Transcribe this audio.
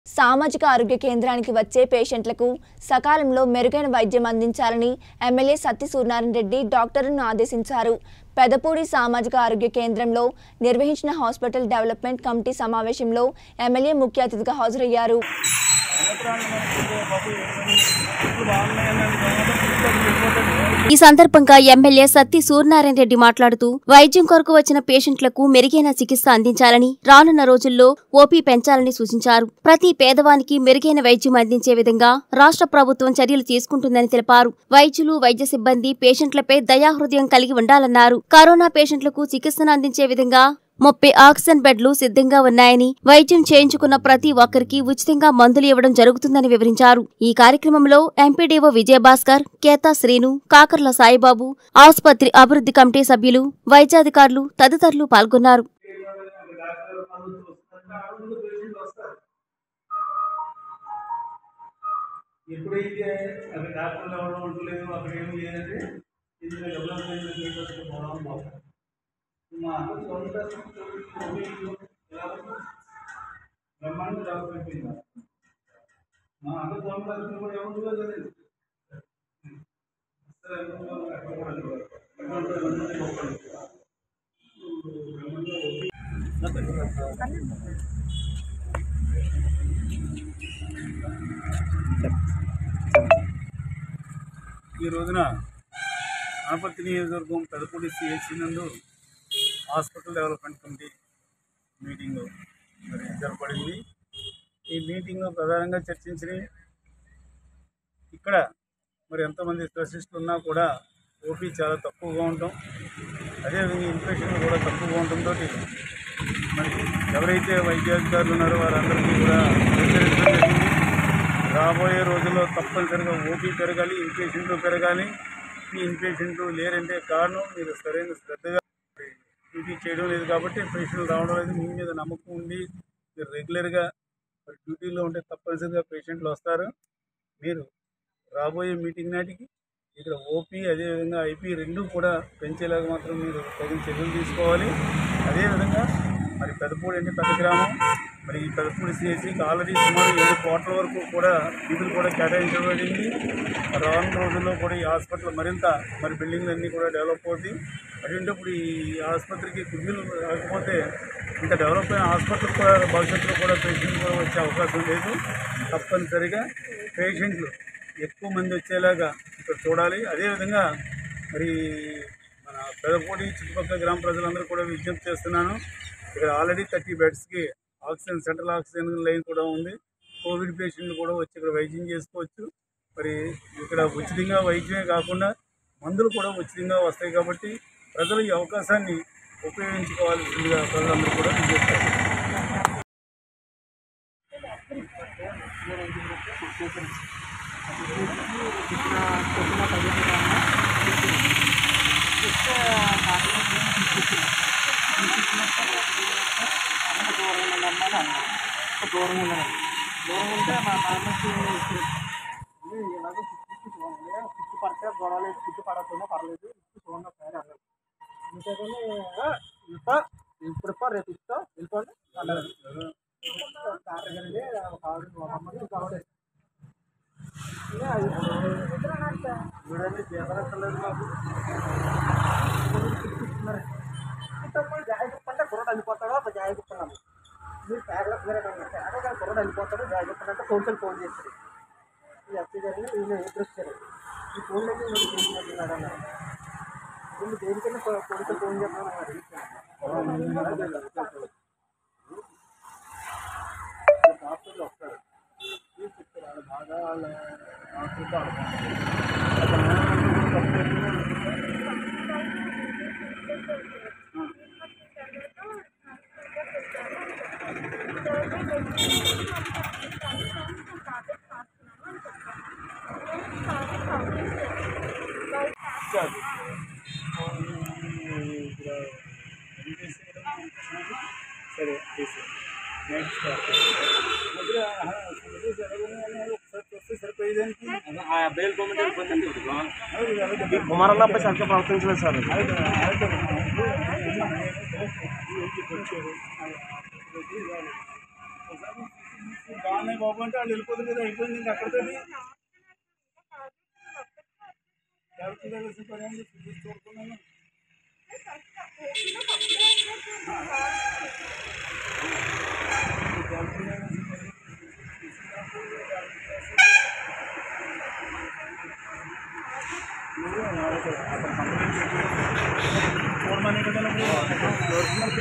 సామాజిక ఆరోగ్య కేంద్రానికి వచ్చే పేషెంట్లకు సకాలంలో మెరుగైన వైద్యం అందించాలని ఎమ్మెల్యే సత్తి సూర్యనారాయణ రెడ్డి డాక్టర్లను ఆదేశించారు పెదపూడి సామాజిక ఆరోగ్య కేంద్రంలో నిర్వహించిన హాస్పిటల్ డెవలప్మెంట్ కమిటీ సమావేశంలో ఎమ్మెల్యే ముఖ్య అతిథిగా హాజరయ్యారు ఈ సందర్భంగా ఎమ్మెల్యే సత్తి సూర్యనారాయణ రెడ్డి మాట్లాడుతూ వైద్యం కొరకు వచ్చిన పేషెంట్లకు మెరుగైన చికిత్స అందించాలని రానున్న రోజుల్లో ఓపీ పెంచాలని సూచించారు ప్రతి పేదవానికి మెరుగైన వైద్యం అందించే విధంగా రాష్ట్ర ప్రభుత్వం చర్యలు తీసుకుంటుందని తెలిపారు వైద్యులు వైద్య సిబ్బంది పేషెంట్లపై దయాహృదయం కలిగి ఉండాలన్నారు కరోనా పేషెంట్లకు చికిత్సను అందించే విధంగా ముప్పై ఆక్సిజన్ బెడ్లు సిద్ధంగా ఉన్నాయని వైద్యం చేయించుకున్న ప్రతి ఒక్కరికి ఉచితంగా మందులు ఇవ్వడం జరుగుతుందని వివరించారు ఈ కార్యక్రమంలో ఎంపీడీఓ విజయభాస్కర్ కేతా శ్రీను కాకర్ల సాయిబాబు ఆసుపత్రి అభివృద్ధి కమిటీ సభ్యులు వైద్యాధికారులు తదితరులు పాల్గొన్నారు ఎప్పుడైతే అక్కడ డాక్టర్లు ఎవరు ఉండలేదు అక్కడ ఏమి లేదంటే ఇది డెవలప్మెంట్ చేయకపోతే పోవడం బాగుంది మా అందరూ సొంత ఎలా ఉంది? బ్రహ్మాండ డెవలప్మెంట్ అయింది మా అందరూ సొంత పరిస్థితులు కూడా ఏముంటుందో తెలియదు అసలు ఎందుకు అక్కడ కూడా లేదు. బ్రహ్మాండ డెవలప్మెంట్ గొప్పది. బ్రహ్మాండ ఈ రోజున అనపర్తి నియోజకవర్గం పెదపూడి సిహెచ్సి నందు హాస్పిటల్ డెవలప్మెంట్ కమిటీ మీటింగ్ మరి జరపడింది ఈ మీటింగ్లో ప్రధానంగా చర్చించిన ఇక్కడ మరి ఎంతమంది స్పెషలిస్టులు ఉన్నా కూడా ఓపీ చాలా తక్కువగా ఉంటాం అదేవిధంగా ఇన్ఫెక్షన్ కూడా తక్కువగా ఉండటంతో మరి ఎవరైతే వైద్యాధికారులు ఉన్నారో వారందరికీ కూడా హెచ్చరించడం జరిగింది రాబోయే రోజుల్లో తప్పనిసరిగా ఓపీ పెరగాలి ఇన్పేషెంట్లు పెరగాలి ఈ ఇన్పేషెంట్లు లేరంటే కారణం మీరు సరైన శ్రద్ధగా డ్యూటీ చేయడం లేదు కాబట్టి పేషెంట్లు రావడం లేదు మీ మీద నమ్మకం ఉండి మీరు రెగ్యులర్గా మరి డ్యూటీలో ఉంటే తప్పనిసరిగా పేషెంట్లు వస్తారు మీరు రాబోయే మీటింగ్ నాటికి ఇక్కడ ఓపీ అదేవిధంగా ఐపీ రెండు కూడా పెంచేలాగా మాత్రం మీరు తగిన చర్యలు తీసుకోవాలి అదేవిధంగా మరి పెదపూడి అంటే పెద్ద గ్రామం మరి ఈ పెదపూడి సిఎస్సికి ఆల్రెడీ సుమారు ఏడు కోట్ల వరకు కూడా నిధులు కూడా కేటాయించబడింది రానున్న రోజుల్లో కూడా ఈ హాస్పిటల్ మరింత మరి బిల్డింగ్లు అన్నీ కూడా డెవలప్ అవుతాయి అటువంటిప్పుడు ఈ ఆసుపత్రికి కుర్మీలు రాకపోతే ఇంకా డెవలప్ అయిన హాస్పిటల్ కూడా భవిష్యత్తులో కూడా పేషెంట్లు కూడా వచ్చే అవకాశం లేదు తప్పనిసరిగా పేషెంట్లు ఎక్కువ మంది వచ్చేలాగా ఇక్కడ చూడాలి అదేవిధంగా మరి మన పెదపూడి చుట్టుపక్కల గ్రామ ప్రజలందరూ కూడా విజ్ఞప్తి చేస్తున్నాను ఇక్కడ ఆల్రెడీ థర్టీ బెడ్స్కి ఆక్సిజన్ సెంట్రల్ ఆక్సిజన్ లైన్ కూడా ఉంది కోవిడ్ పేషెంట్లు కూడా వచ్చి ఇక్కడ వైద్యం చేసుకోవచ్చు మరి ఇక్కడ ఉచితంగా వైద్యమే కాకుండా మందులు కూడా ఉచితంగా వస్తాయి కాబట్టి ప్రజలు ఈ అవకాశాన్ని ఉపయోగించుకోవాల్సిందిగా ప్రజలందరూ కూడా విజ్ఞప్తి చేస్తున్నారు. దూరం ఉన్నాను దూరం ఉంటే మా నాన్నకి ఇలాగో పిచ్చి చూడండి పిచ్చి పడితే గొడవలేదు పిచ్చి పడకుండా పర్లేదు పిచ్చి చూడండి ఒకసారి అన్నాడు అంతేకాని ఇంత ఇప్పుడు ఇప్ప రేపు ఇస్తా వెళ్ళిపోండి అన్నారు డాక్టర్ గారండి ఒక ఆవిడ ఒక అమ్మని ఇంకో ఆవిడ చూడండి చేతలేదు మాకు ఇంతకుముందు జాగ్రత్త అంటే కుర్రడు వెళ్ళిపోతాడో ఒక జాగ్రత్త అన్నాను మీరు పేదలకు వేరే పేదగా కుర్రడు వెళ్ళిపోతాడు జాగ్రత్త అంటే కౌన్సిల్ ఫోన్ చేశారు ఈ ఎస్పీ గారిని ఈయన ఎదురొచ్చారు ఈ ఫోన్లోకి మీరు చేసినట్టున్నాడు అన్నారు వీళ్ళు దేనికైనా కౌన్సిల్ ఫోన్ చేస్తాను డాక్టర్లు వస్తారు వీళ్ళు చెప్తారు వాళ్ళు బాగా వాళ్ళ డాక్టర్తో సరే తీసి నెక్స్ట్ మధ్యలో ఒకసారి చూస్తే సరిపోయేదానికి బెయిల్ గవర్నమెంట్ వెళ్ళిపోతుంది కుమారన్న అబ్బాయి సరిగ్గా ప్రవర్తించలేదు సార్ వచ్చారు బాగున్నాయి బాబు అంటే వాళ్ళు వెళ్ళిపోతుంది కదా అయిపోయింది ఇంకా అక్కడితోటి క్యాపిటల్ దగ్గర పని ఉంది చూసి చూడుకున్నాను చూడమని కదా